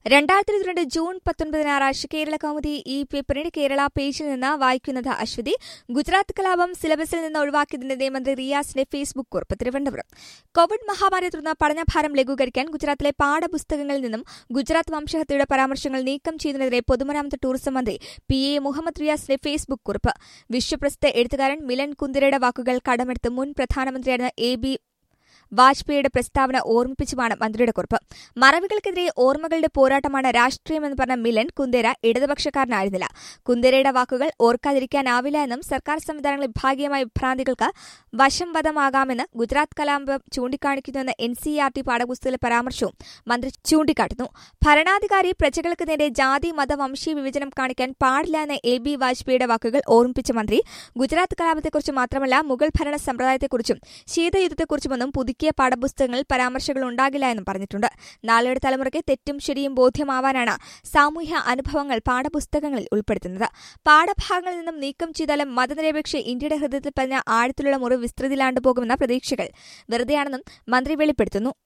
രണ്ടായിരത്തി ഇരുപത്തിരണ്ട് ജൂൺ പത്തൊൻപത് ഞായറാഴ്ച കേരള കൗമുദി ഈ പേപ്പറിന്റെ കേരള പേജിൽ നിന്ന് വായിക്കുന്നത് അശ്വതി ഗുജറാത്ത് കലാപം സിലബസിൽ നിന്ന് ഒഴിവാക്കിയതിനെതിരെ മന്ത്രി റിയാസിന്റെ ഫേസ്ബുക്ക് കുറിപ്പ് തിരുവനന്തപുരം കോവിഡ് മഹാമാരിയെ തുടർന്ന് പഠനഭാരം ലഘൂകരിക്കാൻ ഗുജറാത്തിലെ പാഠപുസ്തകങ്ങളിൽ നിന്നും ഗുജറാത്ത് വംശഹത്യയുടെ പരാമർശങ്ങൾ നീക്കം ചെയ്തതിനെതിരെ പൊതുമരാമത്ത് ടൂറിസം മന്ത്രി പി എ മുഹമ്മദ് റിയാസിന്റെ ഫേസ്ബുക്ക് കുറിപ്പ് വിശ്വപ്രസിദ്ധ എഴുത്തുകാരൻ മിലൻ കുന്തിരയുടെ വാക്കുകൾ കടമെടുത്ത് മുൻ പ്രധാനമന്ത്രിയായിരുന്ന എ ബി വാജ്പേയിയുടെ പ്രസ്താവന ഓർമ്മിപ്പിച്ചുമാണ് മന്ത്രിയുടെ കുറിപ്പ് മറവികൾക്കെതിരെ ഓർമ്മകളുടെ പോരാട്ടമാണ് രാഷ്ട്രീയമെന്ന് പറഞ്ഞ മിലൻ കുന്ദേര ഇടതുപക്ഷക്കാരനായിരുന്നില്ല കുന്ദേരയുടെ വാക്കുകൾ ഓർക്കാതിരിക്കാനാവില്ല എന്നും സർക്കാർ സംവിധാനങ്ങളിൽ ഭാഗികമായ വിഭ്രാന്തികൾക്ക് വശംവദമാകാമെന്ന് ഗുജറാത്ത് കലാപം ചൂണ്ടിക്കാണിക്കുന്നുവെന്ന് എൻ സി ആർ ടി പാഠപുസ്തകത്തിലെ പരാമർശവും മന്ത്രി ചൂണ്ടിക്കാട്ടുന്നു ഭരണാധികാരി പ്രജകൾക്ക് നേരെ ജാതി മത വംശീയ വിഭജനം കാണിക്കാൻ പാടില്ല എന്ന എ ബി വാജ്പേയിയുടെ വാക്കുകൾ ഓർമ്മിപ്പിച്ച മന്ത്രി ഗുജറാത്ത് കലാപത്തെക്കുറിച്ച് മാത്രമല്ല മുഗൾ ഭരണ സമ്പ്രദായത്തെക്കുറിച്ചും ശീതയുദ്ധത്തെക്കുറിച്ചുമൊന്നും പുതുക്കിയ പാഠപുസ്തകങ്ങളിൽ പരാമർശങ്ങൾ ഉണ്ടാകില്ല എന്നും പറഞ്ഞിട്ടുണ്ട് നാളെയുടെ തലമുറയ്ക്ക് തെറ്റും ശരിയും ബോധ്യമാവാനാണ് സാമൂഹ്യ അനുഭവങ്ങൾ പാഠപുസ്തകങ്ങളിൽ ഉൾപ്പെടുത്തുന്നത് പാഠഭാഗങ്ങളിൽ നിന്നും നീക്കം ചെയ്താലും മതനിരപേക്ഷ ഇന്ത്യയുടെ ഹൃദയത്തിൽ പറഞ്ഞ ആഴത്തിലുള്ള മുറിവ് വിസ്തൃതിലാണ്ടു പോകുമെന്ന പ്രതീക്ഷകൾ വെറുതെയാണെന്നും മന്ത്രി വെളിപ്പെടുത്തുന്നു